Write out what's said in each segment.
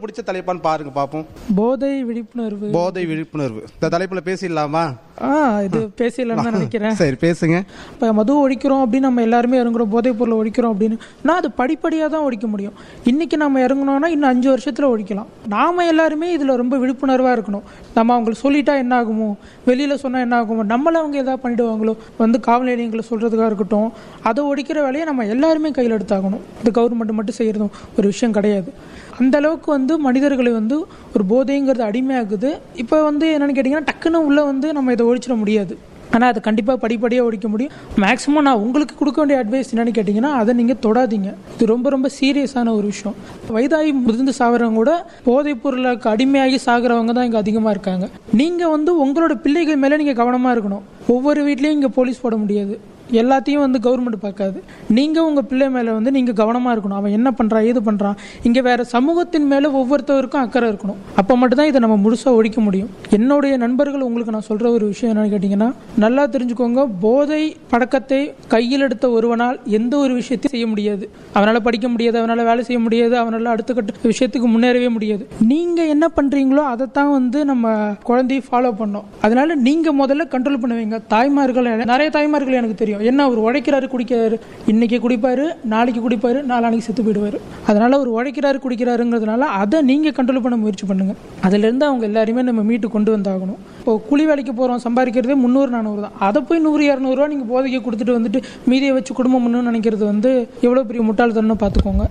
உங்களுக்கு பிடிச்ச தலைப்பான்னு பாருங்க பார்ப்போம் போதை விழிப்புணர்வு போதை விழிப்புணர்வு இந்த தலைப்புல பேசிடலாமா ஆ இது பேசலாம்னு தான் நினைக்கிறேன் சரி பேசுங்க இப்போ மது ஒழிக்கிறோம் அப்படின்னு நம்ம எல்லாருமே இறங்குறோம் போதைப் பொருளை ஒழிக்கிறோம் அப்படின்னு நான் அது படிப்படியாக தான் ஒழிக்க முடியும் இன்னைக்கு நம்ம இறங்கணும்னா இன்னும் அஞ்சு வருஷத்தில் ஒழிக்கலாம் நாம எல்லாருமே இதில் ரொம்ப விழிப்புணர்வாக இருக்கணும் நம்ம அவங்களுக்கு சொல்லிட்டா என்ன ஆகுமோ வெளியில் சொன்னால் என்ன ஆகுமோ நம்மள அவங்க எதாவது பண்ணிடுவாங்களோ வந்து காவல் நிலையங்களை சொல்கிறதுக்காக இருக்கட்டும் அதை ஒழிக்கிற வேலையை நம்ம எல்லாருமே கையில் எடுத்தாகணும் இது கவர்மெண்ட் மட்டும் செய்கிறதும் ஒரு விஷயம் கிடையாது அந்த அளவுக்கு வந்து மனிதர்களை வந்து ஒரு போதைங்கிறது அடிமையாகுது இப்போ வந்து என்னன்னு கேட்டிங்கன்னா டக்குன்னு உள்ள வந்து நம்ம இதை ஒழிச்சிட முடியாது ஆனால் அது கண்டிப்பாக படிப்படியாக ஒழிக்க முடியும் மேக்ஸிமம் நான் உங்களுக்கு கொடுக்க வேண்டிய அட்வைஸ் என்னன்னு கேட்டிங்கன்னா அதை நீங்கள் தொடாதீங்க இது ரொம்ப ரொம்ப சீரியஸான ஒரு விஷயம் வயதாகி முதிர்ந்து சாகிறவங்க கூட போதைப் பொருளுக்கு அடிமையாகி சாகிறவங்க தான் இங்கே அதிகமாக இருக்காங்க நீங்கள் வந்து உங்களோட பிள்ளைகள் மேலே நீங்கள் கவனமாக இருக்கணும் ஒவ்வொரு வீட்லேயும் இங்கே போலீஸ் போட முடியாது எல்லாத்தையும் வந்து கவர்மெண்ட் பார்க்காது நீங்கள் உங்கள் பிள்ளை மேலே வந்து நீங்கள் கவனமாக இருக்கணும் அவன் என்ன பண்ணுறான் ஏது பண்ணுறான் இங்கே வேற சமூகத்தின் மேலே ஒவ்வொருத்தவருக்கும் அக்கறை இருக்கணும் அப்போ மட்டும்தான் இதை நம்ம முழுசாக ஒழிக்க முடியும் என்னுடைய நண்பர்கள் உங்களுக்கு நான் சொல்கிற ஒரு விஷயம் என்னன்னு கேட்டிங்கன்னா நல்லா தெரிஞ்சுக்கோங்க போதை பழக்கத்தை கையில் எடுத்த ஒருவனால் எந்த ஒரு விஷயத்தையும் செய்ய முடியாது அவனால் படிக்க முடியாது அவனால் வேலை செய்ய முடியாது அவனால் அடுத்த கட்ட விஷயத்துக்கு முன்னேறவே முடியாது நீங்கள் என்ன பண்ணுறீங்களோ அதைத்தான் வந்து நம்ம குழந்தையை ஃபாலோ பண்ணோம் அதனால நீங்கள் முதல்ல கண்ட்ரோல் பண்ணுவீங்க தாய்மார்கள் நிறைய தாய்மார்கள் எனக்கு தெரியும் என்ன அவர் உழைக்கிறாரு குடிக்கிறாரு இன்னைக்கு குடிப்பாரு நாளைக்கு குடிப்பாரு நாளானைக்கு செத்து போயிடுவாரு அதனால அவர் உழைக்கிறாரு குடிக்கிறாருங்கிறதுனால அதை நீங்கள் கண்ட்ரோல் பண்ண முயற்சி பண்ணுங்க அதுலேருந்து அவங்க எல்லாருமே நம்ம மீட்டு கொண்டு வந்தாகணும் இப்போ கூலி வேலைக்கு போகிறோம் சம்பாதிக்கிறதே முந்நூறு நானூறு தான் அதை போய் நூறு இரநூறுவா நீங்கள் போதைக்கு கொடுத்துட்டு வந்துட்டு மீதியை வச்சு குடும்பம் பண்ணணும்னு நினைக்கிறது வந்து எவ்வளோ பெரிய முட்டாள்தனம் பார்த்துக்கோங்க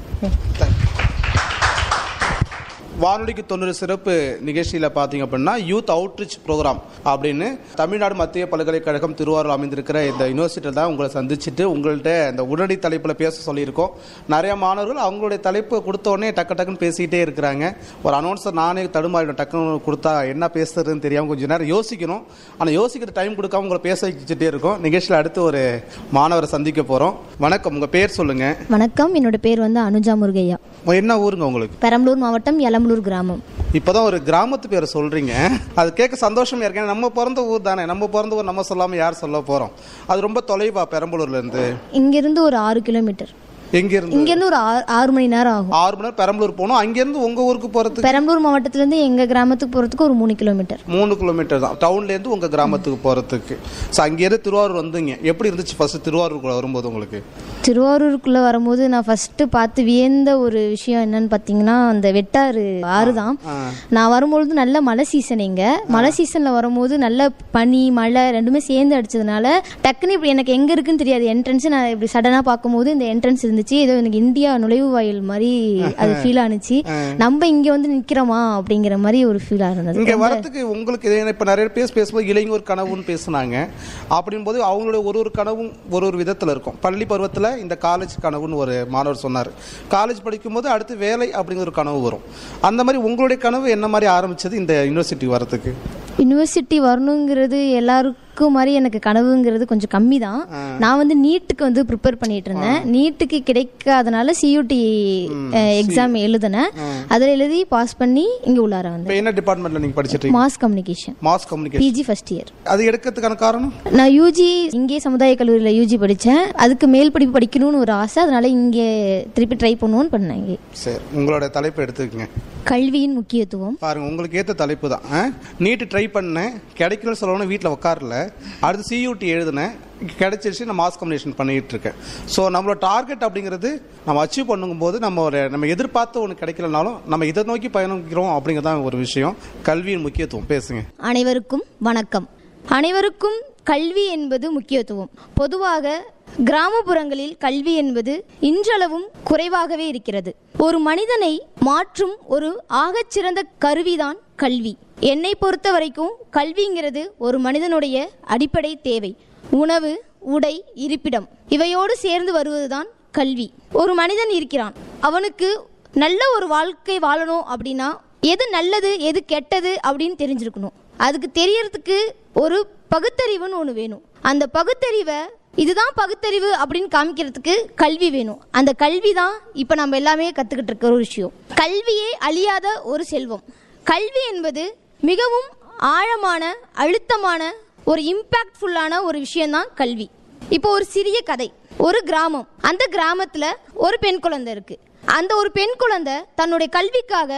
வானொலிக்கு தொண்ணூறு சிறப்பு நிகழ்ச்சியில் பார்த்தீங்க அப்படின்னா யூத் அவுட்ரீச் ப்ரோக்ராம் அப்படின்னு தமிழ்நாடு மத்திய பல்கலைக்கழகம் திருவாரூர் அமைந்திருக்கிற இந்த யூனிவர்சிட்டியில் தான் உங்களை சந்திச்சுட்டு உங்கள்கிட்ட இந்த உடனடி தலைப்பில் பேச சொல்லியிருக்கோம் நிறைய மாணவர்கள் அவங்களுடைய தலைப்பு கொடுத்த உடனே டக்கு டக்குன்னு பேசிக்கிட்டே இருக்கிறாங்க ஒரு அனௌன்ஸர் நானே தடுமாறிடும் டக்குன்னு கொடுத்தா என்ன பேசுறதுன்னு தெரியாமல் கொஞ்சம் நேரம் யோசிக்கணும் ஆனால் யோசிக்கிற டைம் கொடுக்காம உங்களை பேச வச்சுட்டே இருக்கோம் நிகழ்ச்சியில் அடுத்து ஒரு மாணவரை சந்திக்க போகிறோம் வணக்கம் உங்கள் பேர் சொல்லுங்கள் வணக்கம் என்னோட பேர் வந்து அனுஜா முருகையா என்ன ஊருங்க உங்களுக்கு பெரம்பலூர் மாவட்டம் எலம்பலூர் கிராமம் இப்போதான் ஒரு கிராமத்து பேரை சொல்றீங்க அது கேட்க சந்தோஷமா இருக்கு ஏன்னா நம்ம பிறந்த ஊர் தானே நம்ம பிறந்த ஊர் நம்ம சொல்லாம யார் சொல்ல போறோம் அது ரொம்ப தொலைவா பெரம்பலூர்ல இருந்து இங்கிருந்து ஒரு ஆறு கிலோமீட்டர் எங்க இருந்து இங்கிருந்து ஒரு ஆறு ஆறு மணி நேரம் ஆகும் ஆறு மணி நேரம் பெரம்பலூர் போகணும் அங்கிருந்து உங்க ஊருக்கு போறதுக்கு பெரம்பலூர் மாவட்டத்திலேருந்து எங்க கிராமத்துக்கு போறதுக்கு ஒரு மூணு கிலோமீட்டர் மூணு கிலோமீட்டர் தான் டவுன்ல இருந்து உங்க கிராமத்துக்கு போறதுக்கு ஸோ அங்கேருந்து திருவாரூர் வந்தீங்க எப்படி இருந்துச்சு ஃபர்ஸ்ட் திருவாரூருக்குள்ள வரும்போது உங்களுக்கு திருவாரூருக்குள்ள வரும்போது நான் ஃபர்ஸ்ட் பார்த்து வியந்த ஒரு விஷயம் என்னன்னு பார்த்தீங்கன்னா அந்த வெட்டாறு ஆறு தான் நான் வரும்பொழுது நல்ல மழை சீசன் இங்க மழை சீசன்ல வரும்போது நல்ல பனி மழை ரெண்டுமே சேர்ந்து அடிச்சதுனால டக்குன்னு இப்படி எனக்கு எங்க இருக்குன்னு தெரியாது என்ட்ரன்ஸ் நான் இப்படி சடனா பார்க்கும்போது இந்த என்ட்ரன்ஸ் இருந்துச்சு ஏதோ எனக்கு இந்தியா நுழைவு வாயில் மாதிரி அது ஃபீல் ஆனுச்சு நம்ம இங்க வந்து நிக்கிறோமா அப்படிங்கிற மாதிரி ஒரு ஃபீலா இருந்தது இங்க வரதுக்கு உங்களுக்கு இது இப்ப நிறைய பேர் பேசும்போது இளைஞர் கனவுன்னு பேசுனாங்க அப்படின் போது அவங்களுடைய ஒரு ஒரு கனவும் ஒரு ஒரு விதத்துல இருக்கும் பள்ளி பருவத்துல இந்த காலேஜ் கனவுன்னு ஒரு மாணவர் சொன்னார் காலேஜ் படிக்கும்போது அடுத்து வேலை அப்படிங்கிற ஒரு கனவு வரும் அந்த மாதிரி உங்களுடைய கனவு என்ன மாதிரி ஆரம்பிச்சது இந்த யூனிவர்சிட்டி வரதுக்கு யூனிவர்சிட்டி வரணுங்கிறது எல்லாருக்கும் மாதிரி எனக்கு கனவுங்கிறது கொஞ்சம் கம்மி தான் நான் வந்து நீட்டுக்கு வந்து ப்ரிப்பேர் பண்ணிட்டு இருந்தேன் நீட்டுக்கு கிடைக்காதனால சியூடி எக்ஸாம் எழுதினேன் அதில் எழுதி பாஸ் பண்ணி இங்கே உள்ளார இப்ப வந்தேன் என்ன டிபார்ட்மெண்ட்ல நீங்க படிச்சிட்டு இருக்கீங்க mass communication mass communication PG first year அது எடுக்கிறதுக்கான காரணம் நான் யூஜி இங்கே சமுதாய கல்லூரியில் யூஜி படித்தேன் அதுக்கு மேல் படிப்பு படிக்கணும்னு ஒரு ஆசை அதனால இங்கே திருப்பி ட்ரை பண்ணுவோன்னு பண்ணேன் இங்கே சரி உங்களோட தலைப்பு எடுத்துக்கங்க கல்வியின் முக்கியத்துவம் பாருங்க உங்களுக்கு ஏற்ற தலைப்பு தான் நீட்டு ட்ரை பண்ணேன் கிடைக்கலன்னு சொல்லணும் வீட்டில் உட்காரல அடுத்து சியூடி எழுதினேன் கிடைச்சிருச்சு நான் மாஸ் கம்யூனிகேஷன் பண்ணிட்டு இருக்கேன் ஸோ நம்மளோட டார்கெட் அப்படிங்கிறது நம்ம அச்சீவ் பண்ணும்போது நம்ம ஒரு நம்ம எதிர்பார்த்த ஒன்று கிடைக்கலனாலும் நம்ம இதை நோக்கி பயணிக்கிறோம் அப்படிங்கிறதான் ஒரு விஷயம் கல்வியின் முக்கியத்துவம் பேசுங்க அனைவருக்கும் வணக்கம் அனைவருக்கும் கல்வி என்பது முக்கியத்துவம் பொதுவாக கிராமப்புறங்களில் கல்வி என்பது இன்றளவும் குறைவாகவே இருக்கிறது ஒரு மனிதனை மாற்றும் ஒரு ஆகச்சிறந்த கருவிதான் கல்வி என்னை பொறுத்த வரைக்கும் கல்விங்கிறது ஒரு மனிதனுடைய அடிப்படை தேவை உணவு உடை இருப்பிடம் இவையோடு சேர்ந்து வருவதுதான் கல்வி ஒரு மனிதன் இருக்கிறான் அவனுக்கு நல்ல ஒரு வாழ்க்கை வாழணும் அப்படின்னா எது நல்லது எது கெட்டது அப்படின்னு தெரிஞ்சிருக்கணும் அதுக்கு தெரியறதுக்கு ஒரு பகுத்தறிவுன்னு ஒன்று வேணும் அந்த பகுத்தறிவை இதுதான் பகுத்தறிவு அப்படின்னு காமிக்கிறதுக்கு கல்வி வேணும் அந்த கல்வி தான் இப்போ நம்ம எல்லாமே கற்றுக்கிட்டு இருக்க ஒரு விஷயம் கல்வியே அழியாத ஒரு செல்வம் கல்வி என்பது மிகவும் ஆழமான அழுத்தமான ஒரு இம்பேக்ட்ஃபுல்லான ஒரு விஷயம்தான் கல்வி இப்போ ஒரு சிறிய கதை ஒரு கிராமம் அந்த கிராமத்துல ஒரு பெண் குழந்தை இருக்கு அந்த ஒரு பெண் குழந்தை தன்னுடைய கல்விக்காக